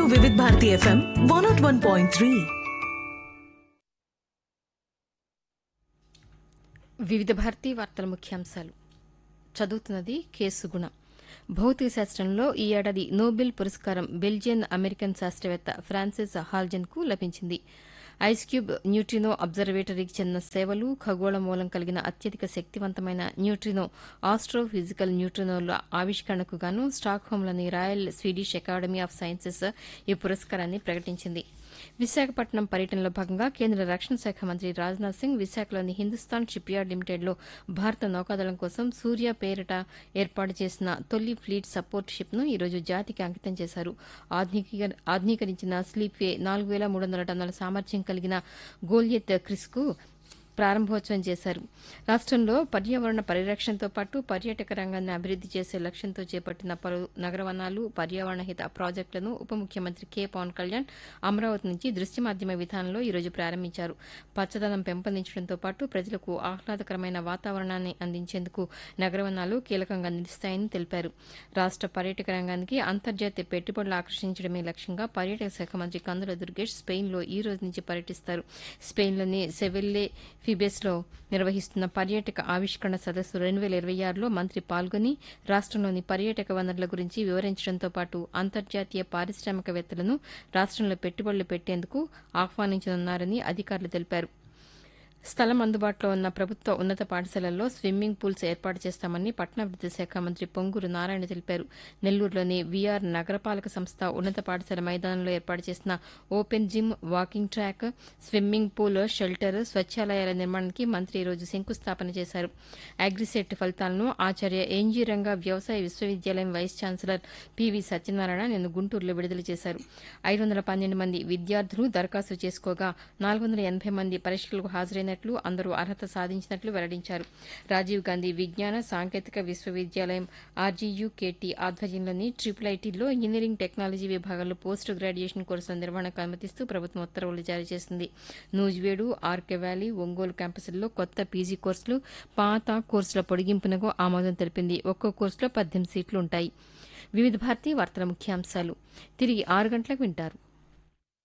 Vividh Bharati FM one nought one point three Vividh Bharati వార్తల ముఖ్యాంశాలు చదువుతున్నది కేసు గుణ భౌతిక శాస్త్రంలో ఈ ఏడాది నోబెల్ పురస్కారం బెల్జియన్ అమెరికన్ శాస్త్రవేత్త ఫ్రాన్సిస్ హాల్జన్ కు లభించింది ఐస్ క్యూబ్ న్యూట్రినో అబ్జర్వేటరీకి చెందిన సేవలు ఖగోళ మూలం కలిగిన అత్యధిక శక్తివంతమైన న్యూట్రినో ఆస్ట్రోఫిజికల్ న్యూట్రినోల ఆవిష్కరణకు గాను స్టాక్హోమ్లోని Royal Swedish Academy of Sciences ఈ పురస్కారాన్ని ప్రకటించింది విశాఖపట్నం పర్యటనలో భాగంగా కేంద్ర రక్షణ శాఖ మంత్రి రాజ్నాథ్ సింగ్ విశాఖలోని హిందుస్థాన్ షిప్ యార్డ్ లిమిటెడ్లో భారత నౌకాదళం కోసం సూర్య పేరిట ఏర్పాటు చేసిన తొలి ఫ్లీట్ సపోర్ట్ షిప్ను ఈరోజు జాతికి అంకితం చేశారు ఆధునికీకర- ఆధునీకరించిన స్లీప్వే నాలుగు వేల మూడు వందల టన్నుల సామర్థ్యం కలిగిన గోల్యత్ క్రిస్కు ప్రారంభోత్సవం చేశారు రాష్ట్రంలో పర్యావరణ పరిరక్షణతో పాటు పర్యాటక రంగాన్ని అభివృద్ది చేసే లక్ష్యంతో చేపట్టిన పలు నగరవనాలు పర్యావరణ హిత ప్రాజెక్టులను ఉప ముఖ్యమంత్రి కె పవన్ కళ్యాణ్ అమరావతి నుంచి దృశ్య మాధ్యమ విధానంలో ఈరోజు ప్రారంభించారు పచ్చదనం పెంపొందించడంతో పాటు ప్రజలకు ఆహ్లాదకరమైన వాతావరణాన్ని అందించేందుకు నగరవనాలు కీలకంగా నిలుస్తాయని తెలిపారు రాష్ట పర్యాటక రంగానికి అంతర్జాతీయ పెట్టుబడులు ఆకర్షించడమే లక్ష్యంగా పర్యాటక శాఖ మంత్రి కందుల దుర్గేష్ స్పెయిన్లో ఈ రోజు నుంచి పర్యటిస్తారు స్పెయిన్లోని సెవెల్లే ఫిబెస్లో నిర్వహిస్తున్న పర్యాటక ఆవిష్కరణ సదస్సు రెండు వేల ఇరవై ఆరులో మంత్రి పాల్గొని రాష్టంలోని పర్యాటక వనరుల గురించి వివరించడంతో పాటు అంతర్జాతీయ పారిశ్రామికవేత్తలను రాష్టంలో పెట్టుబడులు పెట్టేందుకు ఆహ్వానించనున్నారని అధికారులు తెలిపారు స్థలం అందుబాటులో ఉన్న ప్రభుత్వ ఉన్నత పాఠశాలల్లో స్విమ్మింగ్ పూల్స్ ఏర్పాటు చేస్తామని పట్టణాభివృద్ది శాఖ మంత్రి పొంగూరు నారాయణ తెలిపారు నెల్లూరులోని వీఆర్ నగరపాలక సంస్థ ఉన్నత పాఠశాల మైదానంలో ఏర్పాటు చేసిన open gym walking track swimming pool shelter స్వచ్ఛాలయాల నిర్మాణానికి మంత్రి ఈరోజు శంకుస్థాపన చేశారు అగ్రిసెట్ ఫలితాలను ఆచార్య ఎన్జీ రంగా వ్యవసాయ విశ్వవిద్యాలయం వైస్ ఛాన్సలర్ పివి సత్యనారాయణ నిన్న గుంటూరులో విడుదల చేశారు ఐదు వందల పన్నెండు మంది విద్యార్థులు దరఖాస్తు చేసుకోగా నాలుగు వందల ఎనబై మంది పరీక్షలకు హాజరైనట్లు అందరూ అర్హత సాధించినట్లు వెల్లడించారు రాజీవ్ గాంధీ విజ్ఞాన సాంకేతిక విశ్వవిద్యాలయం ఆర్జీయూకేటీ ఆధ్వర్యంలోని ట్రిపుల్ ఐటీలో ఇంజనీరింగ్ టెక్నాలజీ విభాగంలో పోస్ట్ గ్రాడ్యుయేషన్ కోర్సుల నిర్వహణకు అనుమతిస్తూ ప్రభుత్వం ఉత్తర్వులు జారీ చేసింది నూజివేడు ఆర్కే వ్యాలీ ఒంగోలు క్యాంపసుల్లో కొత్త పీజీ కోర్సులు పాత కోర్సుల పొడిగింపునకు ఆమోదం తెలిపింది ఒక్కో కోర్సులో పద్దెనిమిది సీట్లు ఉంటాయి వివిధ భారతీ వార్తల ముఖ్యాంశాలు తిరిగి ఆరు గంటలకు వింటారు